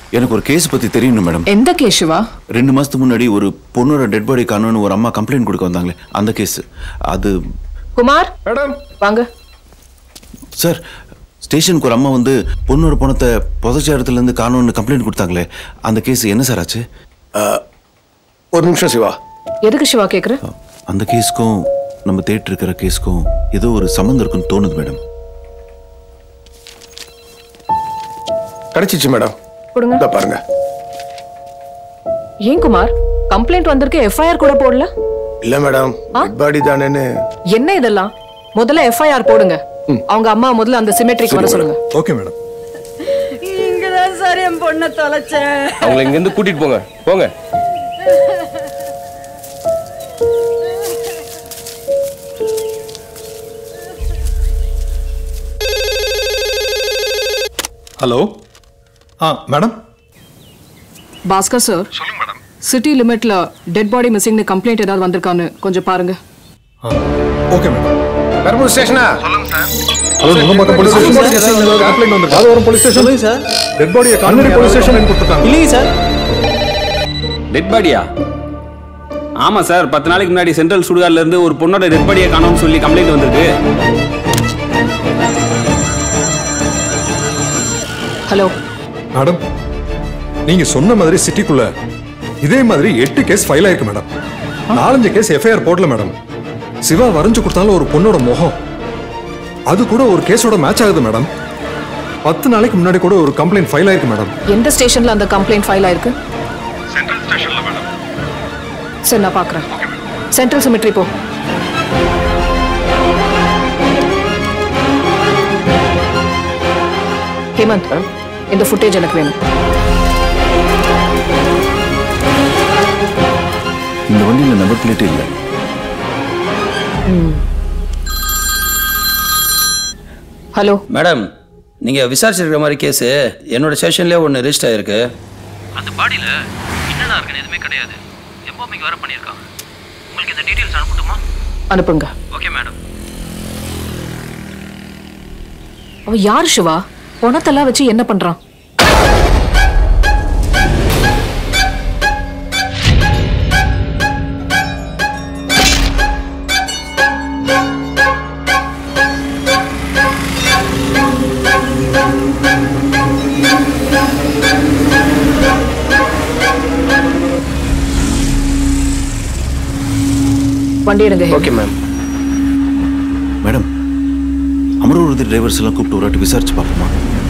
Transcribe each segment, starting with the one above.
எனக்கு ஒரு கேஸ் பத்தி தெரியணும் மேடம் எந்த கேஸ் சிவா ரெண்டு மாசத்துக்கு முன்னாடி ஒரு பொண்ணோட டெட் பாடி காணோன்னு ஒரு அம்மா கம்ப்ளைண்ட் கொடுக்க வந்தாங்களே அந்த கேஸ் அது குமார் மேடம் வாங்க சார் ஸ்டேஷனுக்கு ஒரு அம்மா வந்து பொண்ணோட பணத்தை புதைச்ச இடத்துல இருந்து காணோன்னு கம்ப்ளைண்ட் கொடுத்தாங்களே அந்த கேஸ் என்ன சார் ஆச்சு ஒரு நிமிஷம் சிவா எதுக்கு சிவா கேக்குற அந்த கேஸ்க்கும் நம்ம தேட்டர் இருக்கிற கேஸ்க்கும் ஏதோ ஒரு சம்மந்தம் இருக்குன்னு தோணுது மேடம் கிடைச்சிச்சு மேடம் கொடுங்க இந்த பாருங்க ஏன் குமார் கம்ப்ளைண்ட் வந்திருக்கு எஃப்ஐஆர் கூட போடல இல்ல மேடம் பாடி தானேன்னு என்ன இதெல்லாம் முதல்ல எஃப்ஐஆர் போடுங்க அவங்க அம்மா முதல்ல அந்த சிமெட்ரிக் வர சொல்லுங்க ஓகே மேடம் இங்கதான் சார் என் பொண்ணை தொலைச்சேன் அவங்களை இங்கிருந்து கூட்டிட்டு போங்க போங்க ஹலோ ஆ மேடம் பாஸ்கர் சார் சொல்லுங்க மேடம் சிட்டி லிமிட்ல டெட் பாடி மிஸ்ஸிங்னு கம்ப்ளைண்ட் ஏதாவது வந்திருக்கான்னு கொஞ்சம் பாருங்க ஓகே மேடம் பெரம்பூர் ஸ்டேஷனா hello Nungambakkam police station complaint வந்திருக்கு மாதவரம் போலீஸ் ஸ்டேஷன் சொல்லுங்க சார் டெட் பாடியை கான்வென்ட் போலீஸ் ஸ்டேஷன் கொடுத்துருக்காங்க இல்லையே சார் டெட் பாடியா ஆமா சார் பத்து நாளைக்கு முன்னாடி சென்ட்ரல் சுடுகாட்ல இருந்து ஒரு பொண்ணோட டெட் பாடியை காணோம்னு சொல்லி கம்ப்ளைண்ட் வந்திருக்கு ஹலோ மேடம் நீங்க சொன்ன மாதிரி சிட்டிக்குள்ள இதே மாதிரி எட்டு கேஸ் ஃபைல் ஆயிருக்கு மேடம் நாலஞ்சு கேஸ் எஃப்ஐஆர் போடல மேடம் சிவா வரைஞ்சு கொடுத்தாலும் ஒரு பொண்ணோட முகம் அது கூட ஒரு கேஸோட மேட்ச் ஆகுது மேடம் பத்து நாளைக்கு முன்னாடி கூட ஒரு கம்ப்ளைண்ட் ஃபைல் ஆயிருக்கு மேடம் எந்த ஸ்டேஷன்ல அந்த கம்ப்ளைண்ட் ஃபைல் ஆயிருக்கு சரி நான் பார்க்குறேன் சென்ட்ரல் சிமெட்ரி போ ஹேமந்த் இந்த ஃபுட்டேஜ் எனக்கு வேணும் இந்த வண்டியில நம்பர் பிளேட்டே இல்லை ஹலோ மேடம் நீங்கள் விசாரிச்சிருக்கிற மாதிரி கேஸு என்னோட ஸ்டேஷன்லேயே ஒன்று ரெஜிஸ்டர் ஆயிருக்கு அந்த பாடியில் என்னென்ன இருக்குன்னு எதுவுமே கிடையாது எம்பாமிங் வேற பண்ணியிருக்காங்க உங்களுக்கு இந்த டீட்டெயில்ஸ் அனுப்பட்டுமா அனுப்புங்க ஓகே மேடம் அவ யார் சிவா பணத்தெல்லாம் வச்சு என்ன பண்றான் வண்டி எடுங்க ஓகே மேம் மேடம் அமரூர்தி டிரைவர்ஸ் எல்லாம் கூப்பிட்டு ஒரு வாட்டி விசாரிச்சு பார்ப்போமா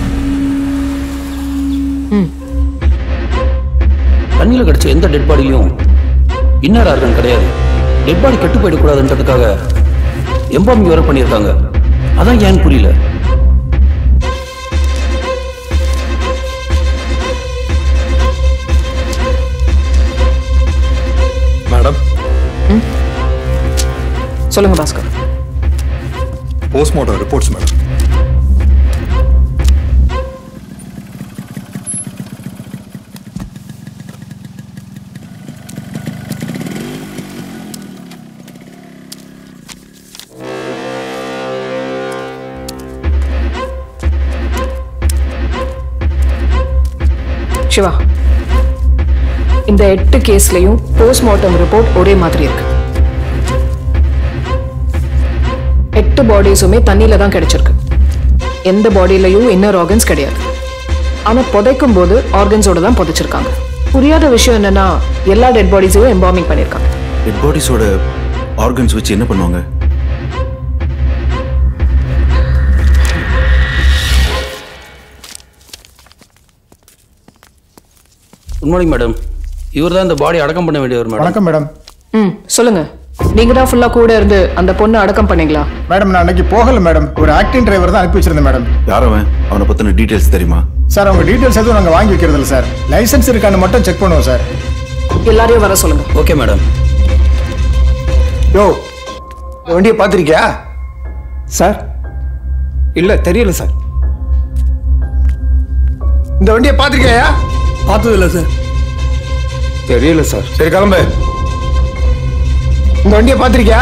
தண்ணியில் கிடச்ச எந்த டெட் பாடிலையும் இன்னர் ஆர்கன் கிடையாது டெட் பாடி கெட்டு போயிடக்கூடாதுன்றதுக்காக எம்பாமிங் வேற பண்ணியிருக்காங்க அதான் ஏன்னு புரியல மேடம் சொல்லுங்க Bhaskar postmortem reports madam Siva இந்த எட்டு கேஸ்லயும் போஸ்ட்மார்ட்டம் ரிப்போர்ட் ஒரே மாதிரி இருக்கு எட்டு பாடிஸுமே தண்ணியில தான் கிடைச்சிருக்கு எந்த பாடியிலையும் இன்னர் ஆர்கன்ஸ் கிடையாது ஆனா புதைக்கும் போது ஆர்கன்ஸோட தான் புதைச்சிருக்காங்க புரியாத விஷயம் என்னன்னா எல்லா டெட் பாடிஸையும் எம்பாமிங் பண்ணியிருக்காங்க டெட் பாடிஸோட ஆர்கன்ஸ் வச்சு என்ன பண்ணுவாங்க குட் மார்னிங் மேடம் இவர் தான் இந்த பாடி அடக்கம் பண்ண வேண்டியவர் மேடம் வணக்கம் மேடம் ம் சொல்லுங்க நீங்க தான் ஃபுல்லா கூட இருந்து அந்த பொண்ணை அடக்கம் பண்ணீங்களா மேடம் நான் அன்னைக்கு போகல மேடம் ஒரு ஆக்டிங் டிரைவர் தான் அனுப்பி வச்சிருந்தேன் மேடம் யார் அவன் அவனை பத்தின டீடைல்ஸ் தெரியுமா சார் அவங்க டீட்டெயில்ஸ் எதுவும் நாங்கள் வாங்கி வைக்கிறது இல்லை சார் லைசன்ஸ் இருக்கான்னு மட்டும் செக் பண்ணுவோம் சார் எல்லாரையும் வர சொல்லுங்க ஓகே மேடம் யோ இந்த வண்டியை பார்த்துருக்கியா சார் இல்லை தெரியல சார் இந்த வண்டியை பார்த்துருக்கியா பார்த்தது இல்லை சார் தெரியல சார் சரி கிளம்பு இந்த வண்டியை பார்த்துருக்கியா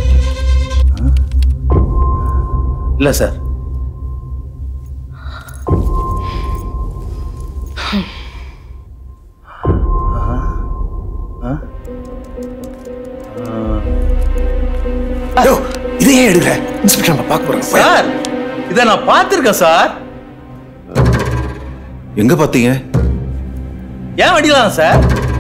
இல்லை சார் யோ இதை ஏன் எடுக்கிற இன்ஸ்பெக்டர் நம்ம பார்க்க போறாங்க போய். சார் இதை நான் பார்த்துருக்கேன் சார் எங்க பாத்தீங்க ஏன் வண்டியில தான் சார்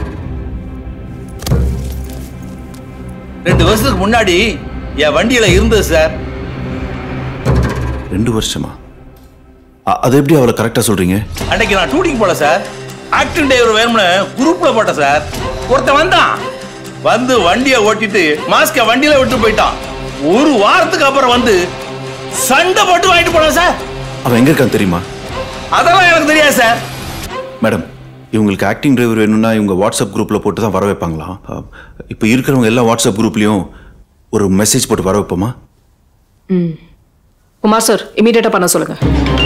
ரெண்டு வருஷத்துக்கு முன்னாடி என் வண்டியில இருந்தது சார் ரெண்டு வருஷமா அ- அது எப்படி அவளை கரெக்டா சொல்றீங்க அன்னைக்கு நான் டூட்டிங் போல சார் ஆக்டிங் டிரைவர் வேணும்னு குரூப்ல போட்டேன் சார் ஒருத்தன் வந்தான் வந்து வண்டியை ஓட்டிட்டு மாஸ்க வண்டியில விட்டு போயிட்டான் ஒரு வாரத்துக்கு அப்புறம் வந்து சண்டை போட்டு வாங்கிட்டு போனான் சார் அவன் எங்க இருக்கான்னு தெரியுமா அதெல்லாம் எனக்கு தெரியாது சார் மேடம் இவங்களுக்கு ஆக்டிங் டிரைவர் வேணும்னா இவங்க வாட்ஸ்அப் குரூப்ல போட்டு தான் வர வைப்பாங்களாம் அ, இப்போ இருக்கிறவங்க எல்லா வாட்ஸ்அப் குரூப்லயும் ஒரு மெசேஜ் போட்டு வர வைப்போமா ம் குமார் சார் இமீடியட்டா பண்ண சொல்லுங்க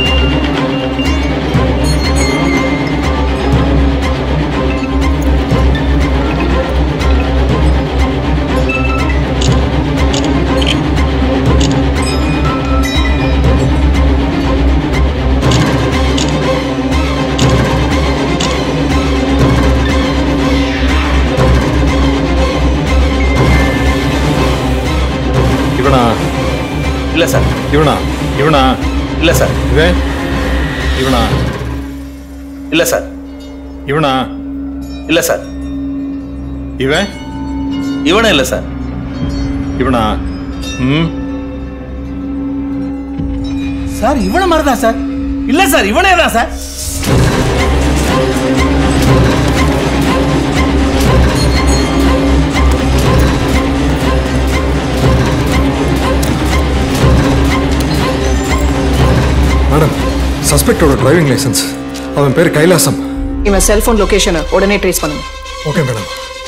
இவனா இல்ல சார் இவனா இவனா இல்ல சார் இவன் இவனா இல்ல சார் இவனா இல்ல சார் இவன் இவனும் இல்ல சார் இவனா ம் சார் இவன மாதிரி தான் சார் இல்ல சார் இவனே தான் சார் மேடம் சஸ்பெக்டோட டிரைவிங் லைசென்ஸ் அவன் பேர் கைலாசம் இவன் செல்போன் லொகேஷனை உடனே ட்ரேஸ் பண்ணுங்க okay madam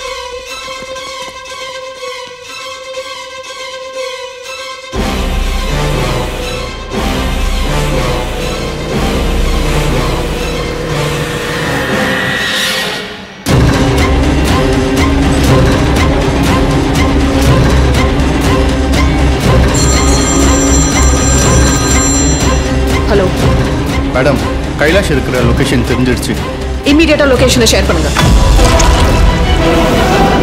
hello madam Kailash இருக்கிற லொகேஷன் தெரிஞ்சிடுச்சு இமீடியட்டா லொகேஷனை ஷேர் பண்ணுங்க